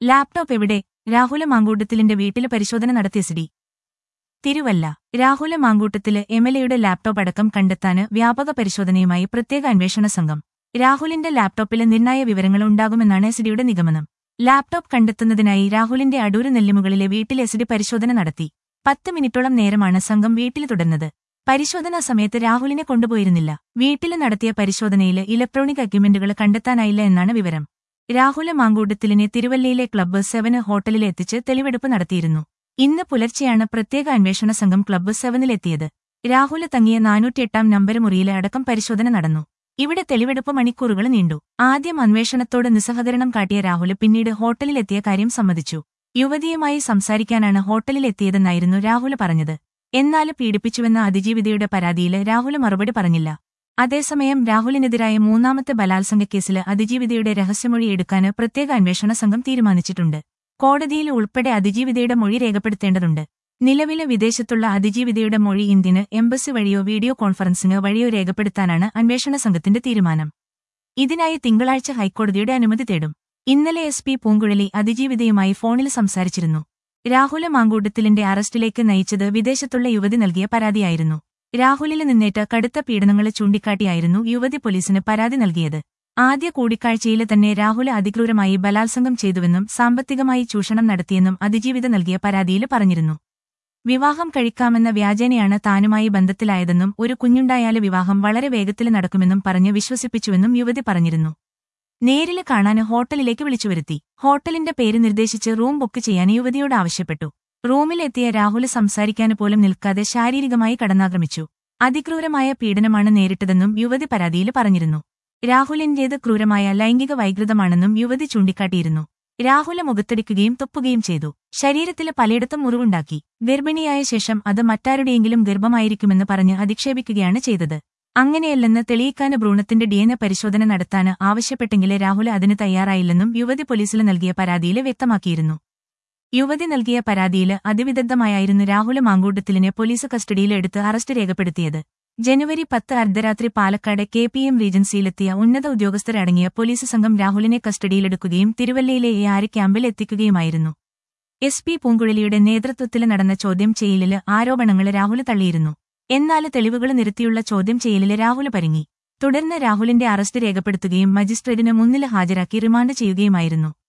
laptop എവിടെ രാഹുല മാങ്കൂട്ടത്തിലിന്റെ വീട്ടില് പരിശോധന നടത്തിയ സിഡി തിരുവല്ല രാഹുല മാങ്കൂട്ടത്തില് എംഎൽഎയുടെ ലാപ്ടോപ്പ് അടക്കം കണ്ടെത്താന് വ്യാപക പരിശോധനയുമായി പ്രത്യേക അന്വേഷണ സംഘം രാഹുലിന്റെ ലാപ്ടോപ്പില് നിർണായ വിവരങ്ങൾ ഉണ്ടാകുമെന്നാണ് എസിഡിയുടെ നിഗമനം ലാപ്ടോപ്പ് കണ്ടെത്തുന്നതിനായി രാഹുലിന്റെ അടൂര് നെല്ലിമുകളിലെ വീട്ടിൽ എസിഡി പരിശോധന നടത്തി പത്ത് മിനിറ്റോളം നേരമാണ് സംഘം വീട്ടിൽ തുടർന്നത് പരിശോധനാ സമയത്ത് രാഹുലിനെ കൊണ്ടുപോയിരുന്നില്ല വീട്ടിൽ നടത്തിയ പരിശോധനയിൽ ഇലക്ട്രോണിക് എക്യുപ്മെന്റുകൾ കണ്ടെത്താനായില്ല എന്നാണ് വിവരം രാഹുല മാങ്കൂട്ടത്തിലിനെ തിരുവല്ലയിലെ ക്ലബ്ബ് സെവന് ഹോട്ടലിൽ എത്തിച്ച് തെളിവെടുപ്പ് നടത്തിയിരുന്നു ഇന്ന് പുലർച്ചെയാണ് പ്രത്യേക അന്വേഷണ സംഘം ക്ലബ്ബ് സെവനിലെത്തിയത് രാഹുല് തങ്ങിയ നാനൂറ്റിയെട്ടാം നമ്പർ മുറിയിലെ അടക്കം പരിശോധന നടന്നു ഇവിടെ തെളിവെടുപ്പ് മണിക്കൂറുകൾ നീണ്ടു ആദ്യം അന്വേഷണത്തോട് നിസ്സഹകരണം കാട്ടിയ രാഹുല് പിന്നീട് ഹോട്ടലിലെത്തിയ കാര്യം സമ്മതിച്ചു യുവതിയുമായി സംസാരിക്കാനാണ് ഹോട്ടലിലെത്തിയതെന്നായിരുന്നു രാഹുല് പറഞ്ഞത് എന്നാൽ പീഡിപ്പിച്ചുവെന്ന അതിജീവിതയുടെ പരാതിയിൽ രാഹുല് മറുപടി പറഞ്ഞില്ല അതേസമയം രാഹുലിനെതിരായ മൂന്നാമത്തെ ബലാത്സംഗ കേസിൽ അതിജീവിതയുടെ രഹസ്യമൊഴി എടുക്കാൻ പ്രത്യേക അന്വേഷണ സംഘം തീരുമാനിച്ചിട്ടുണ്ട് കോടതിയിൽ ഉൾപ്പെടെ അതിജീവിതയുടെ മൊഴി രേഖപ്പെടുത്തേണ്ടതുണ്ട് നിലവിലെ വിദേശത്തുള്ള അതിജീവിതയുടെ മൊഴി ഇന്ത്യന് എംബസി വഴിയോ വീഡിയോ കോൺഫറൻസിംഗ് വഴിയോ രേഖപ്പെടുത്താനാണ് അന്വേഷണ സംഘത്തിന്റെ തീരുമാനം ഇതിനായി തിങ്കളാഴ്ച ഹൈക്കോടതിയുടെ അനുമതി തേടും ഇന്നലെ എസ് പി പൂങ്കുഴലി അതിജീവിതയുമായി ഫോണിൽ സംസാരിച്ചിരുന്നു രാഹുല മാങ്കൂട്ടത്തിലിന്റെ അറസ്റ്റിലേക്ക് നയിച്ചത് വിദേശത്തുള്ള യുവതി നൽകിയ പരാതിയായിരുന്നു രാഹുലിന് നിന്നേറ്റ കടുത്ത പീഡനങ്ങളെ ചൂണ്ടിക്കാട്ടിയായിരുന്നു യുവതി പോലീസിന് പരാതി നൽകിയത് ആദ്യ കൂടിക്കാഴ്ചയിൽ തന്നെ രാഹുൽ അതിക്രൂരമായി ബലാത്സംഗം ചെയ്തുവെന്നും സാമ്പത്തികമായി ചൂഷണം നടത്തിയെന്നും അതിജീവിത നൽകിയ പരാതിയിൽ പറഞ്ഞിരുന്നു വിവാഹം കഴിക്കാമെന്ന വ്യാജേനയാണ് താനുമായി ബന്ധത്തിലായതെന്നും ഒരു കുഞ്ഞുണ്ടായാല് വിവാഹം വളരെ വേഗത്തിൽ നടക്കുമെന്നും പറഞ്ഞ് വിശ്വസിപ്പിച്ചുവെന്നും യുവതി പറഞ്ഞിരുന്നു നേരില് കാണാൻ ഹോട്ടലിലേക്ക് വിളിച്ചുവരുത്തി ഹോട്ടലിന്റെ പേര് നിർദ്ദേശിച്ച് റൂം ബുക്ക് ചെയ്യാൻ യുവതിയോട് ആവശ്യപ്പെട്ടു റൂമിലെത്തിയ രാഹുൽ സംസാരിക്കാന് പോലും നിൽക്കാതെ ശാരീരികമായി കടന്നാക്രമിച്ചു അതിക്രൂരമായ പീഡനമാണ് നേരിട്ടതെന്നും യുവതി പരാതിയിൽ പറഞ്ഞിരുന്നു രാഹുലിന്റേത് ക്രൂരമായ ലൈംഗിക വൈകൃതമാണെന്നും യുവതി ചൂണ്ടിക്കാട്ടിയിരുന്നു രാഹുല മുഖത്തടിക്കുകയും തുപ്പുകയും ചെയ്തു ശരീരത്തില് പലയിടത്തും മുറിവുണ്ടാക്കി ഗർഭിണിയായ ശേഷം അത് മറ്റാരുടെയെങ്കിലും ഗർഭമായിരിക്കുമെന്ന് പറഞ്ഞ് അധിക്ഷേപിക്കുകയാണ് ചെയ്തത് അങ്ങനെയല്ലെന്ന് തെളിയിക്കാന് ഭ്രൂണത്തിന്റെ ഡിഎൻഎ പരിശോധന നടത്താന് ആവശ്യപ്പെട്ടെങ്കിലേ രാഹുൽ അതിന് തയ്യാറായില്ലെന്നും യുവതി പോലീസിൽ നൽകിയ പരാതിയിൽ വ്യക്തമാക്കിയിരുന്നു യുവതി നൽകിയ പരാതിയിൽ അതിവിദഗ്ധമായായിരുന്നു രാഹുൽ മാങ്കൂട്ടത്തിലിനെ പോലീസ് കസ്റ്റഡിയിലെടുത്ത് അറസ്റ്റ് രേഖപ്പെടുത്തിയത് ജനുവരി പത്ത് അർദ്ധരാത്രി പാലക്കാട് കെ പി എം റീജൻസിയിലെത്തിയ ഉന്നത ഉദ്യോഗസ്ഥരടങ്ങിയ പോലീസ് സംഘം രാഹുലിനെ കസ്റ്റഡിയിലെടുക്കുകയും തിരുവല്ലയിലെ എ ആര് ക്യാമ്പിൽ എത്തിക്കുകയുമായിരുന്നു എസ് പി പൂങ്കുഴലിയുടെ നേതൃത്വത്തിൽ നടന്ന ചോദ്യം ചെയ്യലില് ആരോപണങ്ങൾ രാഹുൽ തള്ളിയിരുന്നു എന്നാൽ തെളിവുകൾ നിരത്തിയുള്ള ചോദ്യം ചെയ്യലില് രാഹുൽ പരിങ്ങി തുടർന്ന് രാഹുലിന്റെ അറസ്റ്റ് രേഖപ്പെടുത്തുകയും മജിസ്ട്രേറ്റിന് മുന്നിൽ ഹാജരാക്കി റിമാൻഡ് ചെയ്യുകയുമായിരുന്നു